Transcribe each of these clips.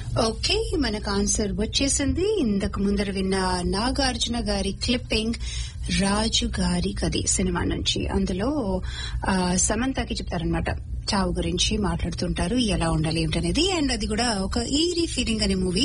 okay మనకు answer వచ్చేసింది ఇంతకు ముందర విన్న నాగార్జున గారి క్లిప్పింగ్ రాజు గారి కది సినిమా నుంచి అందులో ఆ, సమంతకి చెప్తారనమాట చావు గురించి మాట్లాడుతుంటారు ఎలా ఉండాలి ఏమిటనేది అండ్ అది కూడా ఒక ఈరీ ఫీలింగ్ అనే movie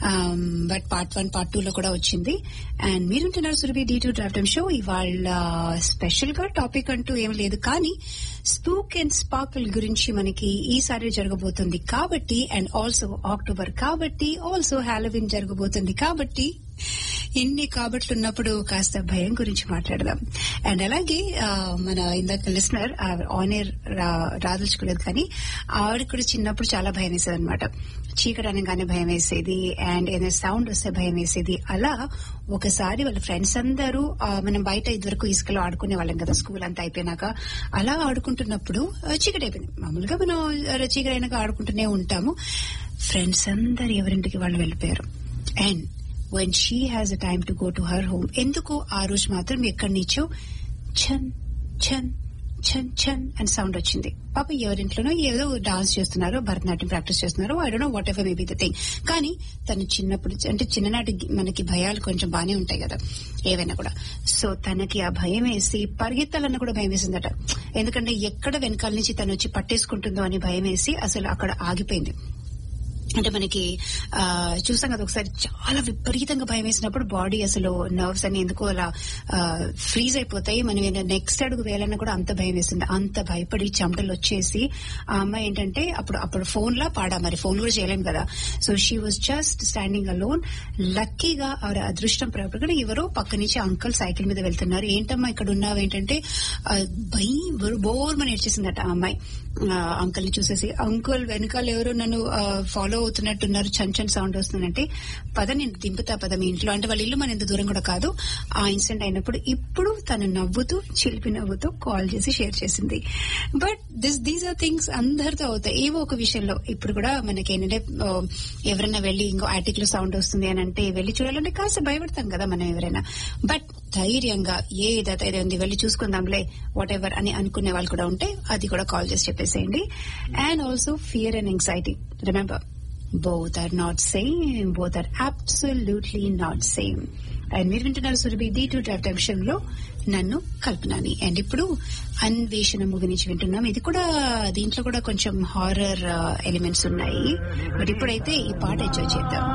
but part one part two లో కూడా వచ్చింది అండ్ మీరుంటున్నారు Surabhi D two draft show ఇవాళ స్పెషల్ గా టాపిక్ అంటూ ఏం లేదు కానీ స్పూక్ అండ్ స్పార్కిల్ గురించి మనకి ఈసారి జరగబోతుంది కాబట్టి అండ్ ఆల్సో అక్టోబర్ కాబట్టి ఆల్సో హాలోవిన్ జరగబోతుంది కాబట్టి ఇన్ని కాబట్లు ఉన్నప్పుడు కాస్త భయం గురించి మాట్లాడదాం అండ్ అలాగే ఆ, మన ఇందాక లిస్నర్ ఆన్ ఎయిర్ రాదలుచుకోలేదు కానీ ఆవిడ కూడా చిన్నప్పుడు చాలా భయం వేసేది అనమాట చీకటి అనగానే భయం వేసేది అండ్ ఏదైనా సౌండ్ వస్తే భయం వేసేది అలా ఒకసారి వాళ్ళ ఫ్రెండ్స్ అందరూ ఆ, మనం బయట ఇదివరకు ఇసుకలో ఆడుకునే వాళ్ళం కదా స్కూల్ అంతా అయిపోయినాక అలా ఆడుకుంటున్నప్పుడు ఆ, చీకటి అయిపోయింది మామూలుగా మనం ఆ, చీకటి అయినాక ఆడుకుంటూనే ఉంటాము ఫ్రెండ్స్ అందరు ఎవరింటికి వాళ్ళు వెళ్ళిపోయారు and when she has a time to go to her home ఎందుకు ఆ రోజు మాత్రం ఎక్కడి నుంచో ఛన్ ఛన్ ఛన్ ఛన్ అని సౌండ్ వచ్చింది పాప ఎవరింట్లోనో ఏదో డాన్స్ చేస్తున్నారు భరతనాట్యం ప్రాక్టీస్ చేస్తున్నారు I don't know what ever maybe the thing కానీ తను చిన్నప్పుడు అంటే చిన్ననాటి మనకి భయాలు కొంచెం బానే ఉంటాయి కదా ఏవైనా కూడా సో తనకి ఆ భయం వేసి పరిగెత్తాలన్న కూడా భయం వేసిందట ఎందుకంటే ఎక్కడ వెనకాల నుంచి తను వచ్చి పట్టేసుకుంటుందో అని భయం వేసి అసలు అక్కడ ఆగిపోయింది అంటే మనకి ఆ చూసాం కదా ఒకసారి చాలా విపరీతంగా భయం వేసినప్పుడు బాడీ అసలు నర్వ్స్ అని ఎందుకో అలా ఫ్రీజ్ అయిపోతాయి మనం నెక్స్ట్ అడుగు వేయాలన్నా కూడా అంత భయం వేసింది అంత భయపడి చెమటలు వచ్చేసి ఆ అమ్మాయి ఏంటంటే అప్పుడు అప్పుడు ఫోన్ లా పాడా మరి ఫోన్ కూడా చేయలేం కదా so she was just standing alone లక్కీగా ఆవిడ అదృష్టం ప్రకారం ఎవరో పక్క నుంచి అంకుల్ సైకిల్ మీద వెళ్తున్నారు ఏంటమ్మా ఇక్కడ ఉన్నావు ఏంటంటే ఆ, భయం బోర్ మన ఏడ్చేసిందట ఆ అమ్మాయి అంకుల్ ని చూసేసి అంకుల్ వెనకాల ఎవరో నన్ను ఫాలో అవుతున్నట్టున్నారు చన్ చన్ సౌండ్ వస్తుందంటే పద నేను దింపుతా పద మీ ఇంట్లో అంటే వాళ్ళ ఇల్లు మన ఇంత దూరం కూడా కాదు ఆ ఇన్సిడెంట్ అయినప్పుడు ఇప్పుడు తను నవ్వుతూ చిలిపి నవ్వుతూ కాల్ చేసి షేర్ చేసింది but this these are things అందరితో అవుతాయి ఏవో ఒక విషయంలో ఇప్పుడు కూడా మనకి ఏంటంటే ఆ, ఎవరైనా వెళ్లి ఇంకో ఆర్టిక్ లో సౌండ్ వస్తుంది అని అంటే వెళ్లి చూడాలంటే కాస్త భయపడతాం కదా మనం ఎవరైనా బట్ ధైర్యంగా ఏ ఏదైతే ఉంది వెళ్లి చూసుకుందాంలే వాట్ ఎవర్ అని అనుకునే వాళ్ళు కూడా ఉంటే అది కూడా కాల్ చేసి చెప్పేసేయండి and also fear and anxiety remember both are not same both are absolutely not same and మీరు వింటున్నారు సురభి డి టూ డ్రాఫ్ట్ అంశం లో నన్ను కల్పనాని అండ్ ఇప్పుడు అన్వేషణ మూవీ నుంచి వింటున్నాం ఇది కూడా దీంట్లో కూడా కొంచెం హారర్ ఎలిమెంట్స్ ఉన్నాయి బట్ ఇప్పుడైతే ఈ పాట ఎంజాయ్ చేద్దాం